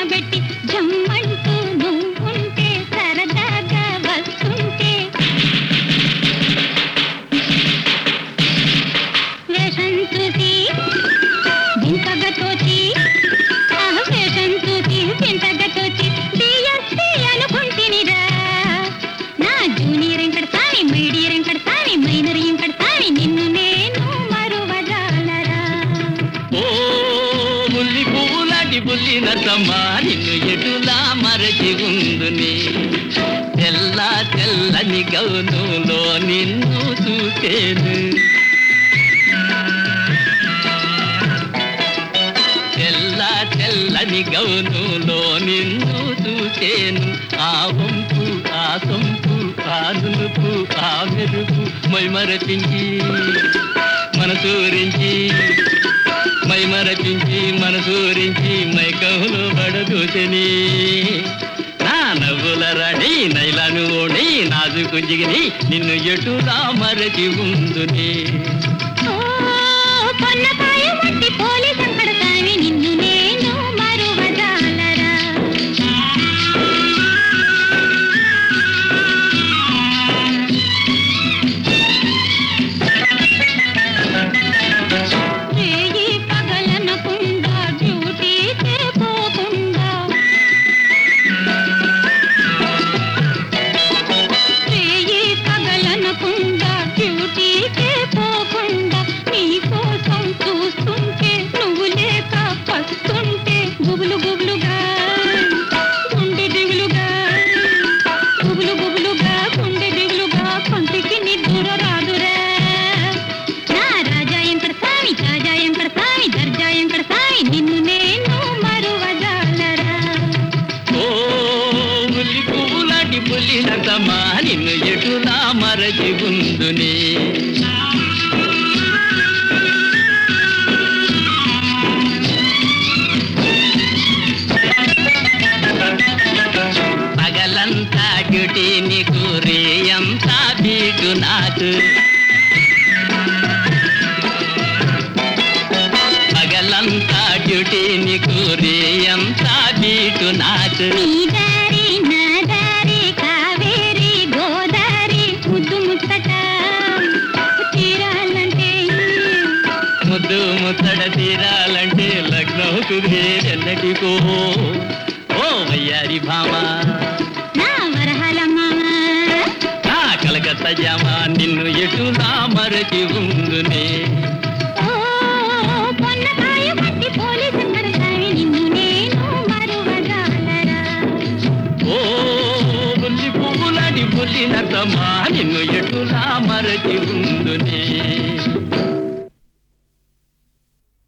పెట్టి జమ్మంటూ నువ్వుంటే సరదాగా వస్తుంటే వేషం చూసి వింతగా తోచి ఆ వేషం చూసి వింతగా తోచి డిఎస్పీ అనుకుంటినిరా నా జూనియర్ ఎంకడ సామి మీడియర్ ఎంకడ సామి మైనర్ ఎంకడ సామి నిన్ను నేను మరువజాలరా ఓ బుల్లి పువ్వులాంటి బుల్లి నర్సమ్మా నిన్ను ఎటులా మరచి ఉందుని తెల్ల తెల్లని గౌనులో నిన్ను చూసేను తెల్ల తెల్లని గౌనులో నిన్ను చూసేను ఆ వంపు ఆ సొంపు ఆ నులుపు ఆ మెరుపు మైమరపించి మనసూరించి మైమరపించి మనసూరించి మైకములు పడదూచని నా నవ్వుల రాణి నైలాను ఓణి నాజు కుంజిగిని నిన్ను ఎటులా మరచి ఉందుని ఓ పొన్నపాయ వంటి పోలీస్ ఎంకడ సామి నిన్ను నేను మరువజాలరా రేయి పగలనకుండా డ్యూటీకే పోకుండా రేయి పగలనకుండా డ్యూటీకే పోకుండా నీ కోసం చూస్తుంటే నువ్వు లేక పస్తుంటే గుబులు గుబులుగా గుండె దిగులుగా గుబులు గుబులుగా గుండె దిగులుగా కొంటికి నిద్ర రాదురా నా రాజా ఎంకడ సామి రాజా ఎంకడ సామి దర్జా ఎంకడ సామి నిన్ను నేను మరువజాలరా ఓ బుల్లి పువ్వులాంటి బుల్లి నర్సమ్మా నిన్ను ఎటులా మరచి ఉందుని పగలంతా డ్యూటీ నీకు రేయంతా బీటు నాకు పగలంతా డ్యూటీ నీకు రేయంతా బీటు నాకు నీ దారి నా దారి కావేరి గోదారి ముద్దు ముచ్చట తీరాలంటే ముద్దు ముత్తడ తీరాలంటే లగ్నం కుదిరేదెన్నటికో ఓ వయ్యారి భామ నా వరహాల మామ నా కలకత్త జామ నిన్ను ఎటులా మరచి ఉందునే ఓ పొన్నకాయ పట్టి పోలీసు ఎక్కడ సామి నిన్ను నేను మరువజాలరా ఓ బుల్లి పువ్వులాంటి బుల్లి నర్సమ్మా నిన్ను ఎటులా మరచి ఉందునే